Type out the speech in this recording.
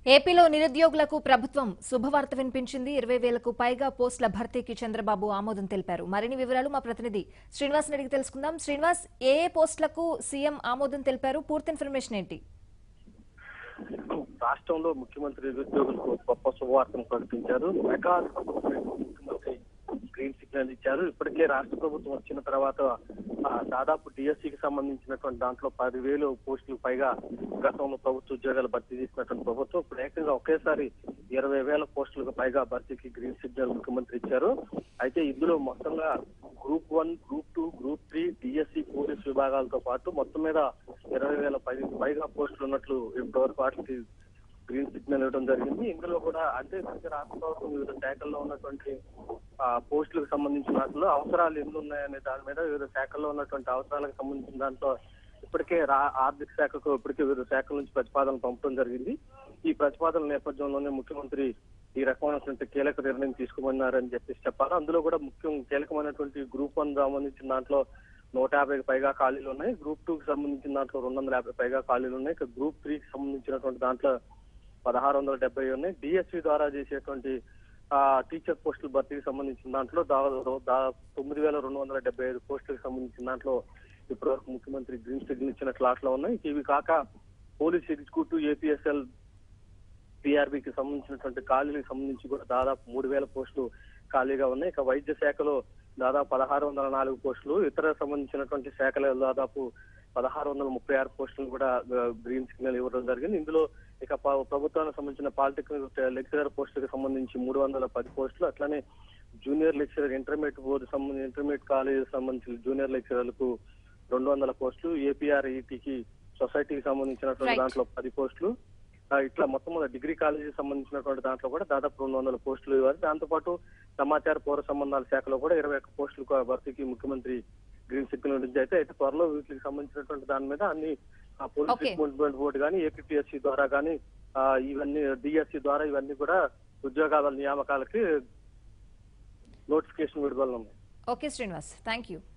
ఏపీలో నిరుద్యోగులకు ప్రభుత్వం శుభవార్త వినిపించింది ఇరవై వేలకు పైగా పోస్టుల భర్తీకి చంద్రబాబు ఆమోదం తెలిపారు మరిన్ని వివరాలు మా ప్రతినిధి శ్రీనివాస్ అడిగి తెలుసుకుందాం శ్రీనివాస్ ఏ ఏ పోస్టులకు సీఎం ఆమోదం తెలిపారు పూర్తి ఇన్ఫర్మేషన్ ఏంటి రాష్ట్రంలో ముఖ్యమంత్రి నిరుద్యోగులకు గొప్ప శుభవార్తను ప్రకటించారు మెగా ముఖ్యమంత్రి గ్రీన్ సిగ్నల్ ఇచ్చారు ఇప్పటికే రాష్ట్ర ప్రభుత్వం వచ్చిన తర్వాత ఆ, దాదాపు డిఎస్సికి సంబంధించినటువంటి దాంట్లో పదివేలు పోస్టులు పైగా గతంలో ప్రభుత్వ ఉద్యోగాలు భర్తీ చేసినటువంటి ప్రభుత్వం ఇప్పుడు ఏకంగా ఒకేసారి ఇరవై వేల పోస్టులకు పైగా భర్తీకి గ్రీన్ సిగ్నల్ ముఖ్యమంత్రి ఇచ్చారు అయితే ఇందులో మొత్తంగా group one group two group three DSC police విభాగాలతో పాటు మొత్తం మీద ఇరవై వేల పై పైగా పోస్టులు ఉన్నట్లు ఇప్పటివరకు వాటికి గ్రీన్ సిగ్నల్ ఇవ్వడం జరిగింది ఇందులో కూడా అంటే ఇప్పటికే రాష్ట్ర ప్రభుత్వం వివిధ శాఖల్లో ఉన్నటువంటి ఆ, పోస్టులకు సంబంధించిన వాటిలో అవసరాలు ఎన్ని ఉన్నాయనే దాని మీద వివిధ శాఖల్లో ఉన్నటువంటి అవసరాలకు సంబంధించిన దాంట్లో ఇప్పటికే రా ఆర్థిక శాఖకు ఇప్పటికే వివిధ శాఖల నుంచి ప్రతిపాదనలు పంపడం జరిగింది ఈ ప్రతిపాదనల నేపథ్యంలోనే ముఖ్యమంత్రి ఈ రకమైనటువంటి కీలక నిర్ణయం తీసుకోమన్నారని చెప్పేసి చెప్పాలి అందులో కూడా ముఖ్యం కీలకమైనటువంటి గ్రూప్ వన్ సంబంధించిన దాంట్లో నూట యాభైకి పైగా ఖాళీలు ఉన్నాయి గ్రూప్ టూ కి సంబంధించిన దాంట్లో రెండు వందల యాభై పైగా ఖాళీలు ఉన్నాయి ఇక గ్రూప్ త్రీ కి సంబంధించినటువంటి దాంట్లో పదహారు వందల డెబ్బై ఉన్నాయి డిఎస్సి ద్వారా చేసేటువంటి ఆ టీచర్ పోస్టుల భర్తీకి సంబంధించిన దాంట్లో దాదాపు దా- తొమ్మిది వేల రెండు వందల డెబ్బై ఐదు పోస్టులకు సంబంధించిన దాంట్లో ఇప్పటివరకు ముఖ్యమంత్రి గ్రీన్ సిగ్నల్ ఇచ్చిన క్లాస్ లో ఉన్నాయి ఇవి కాక పోలీస్ ఎగ్జిక్యూటివ్ ఏపీఎస్ఎల్ పిఆర్బికి సంబంధించినటువంటి ఖాళీలకు సంబంధించి కూడా దాదాపు మూడు వేల పోస్టులు ఖాళీగా ఉన్నాయి ఇక వైద్య శాఖలో దాదాపు పదహారు వందల నాలుగు పోస్టులు ఇతర సంబంధించినటువంటి శాఖల దాదాపు పదహారు వందల ముప్పై ఆరు పోస్టులు కూడా ఆ, గ్రీన్ సిగ్నల్ ఇవ్వడం జరిగింది ఇందులో ఇక ప- ప్రభుత్వానికి సంబంధించిన పాలిటెక్నిక్ లెక్చరర్ పోస్టులకు సంబంధించి మూడు వందల పది పోస్టులు అట్లానే జూనియర్ లెక్చరర్ ఇంటర్మీడియట్ బోర్డు సంబంధించి ఇంటర్మీడియట్ కాలేజ్ సంబంధించిన జూనియర్ లెక్చరర్లకు రెండు వందల పోస్టులు ఏపీఆర్ ఈటీకి సొసైటీకి సంబంధించినటువంటి Right. దాంట్లో పది పోస్టులు ఆ, ఇట్లా మొత్తం మీద డిగ్రీ కాలేజీకి సంబంధించినటువంటి దాంట్లో కూడా దాదాపు రెండు వందల పోస్టులు ఇవ్వాలి దాంతో పాటు సమాచార పౌర సంబంధాల శాఖలో కూడా ఇరవై ఒక్క పోస్టులు క- భర్తీకి ముఖ్యమంత్రి గ్రీన్ సిగ్నల్ నుంచి అయితే అయితే త్వరలో వీటికి సంబంధించినటువంటి దాని మీద అన్ని ఆ, పోలీస్ Okay. రిక్రూట్మెంట్ బోర్డు కానీ ఏపీఎస్సి ద్వారా కానీ ఆ, ఇవన్నీ డిఎస్సి ద్వారా ఇవన్నీ కూడా ఉద్యోగాల నియామకాలకి నోటిఫికేషన్ విడుదల ఉన్నాయి ఓకే శ్రీనివాస్ థ్యాంక్ యూ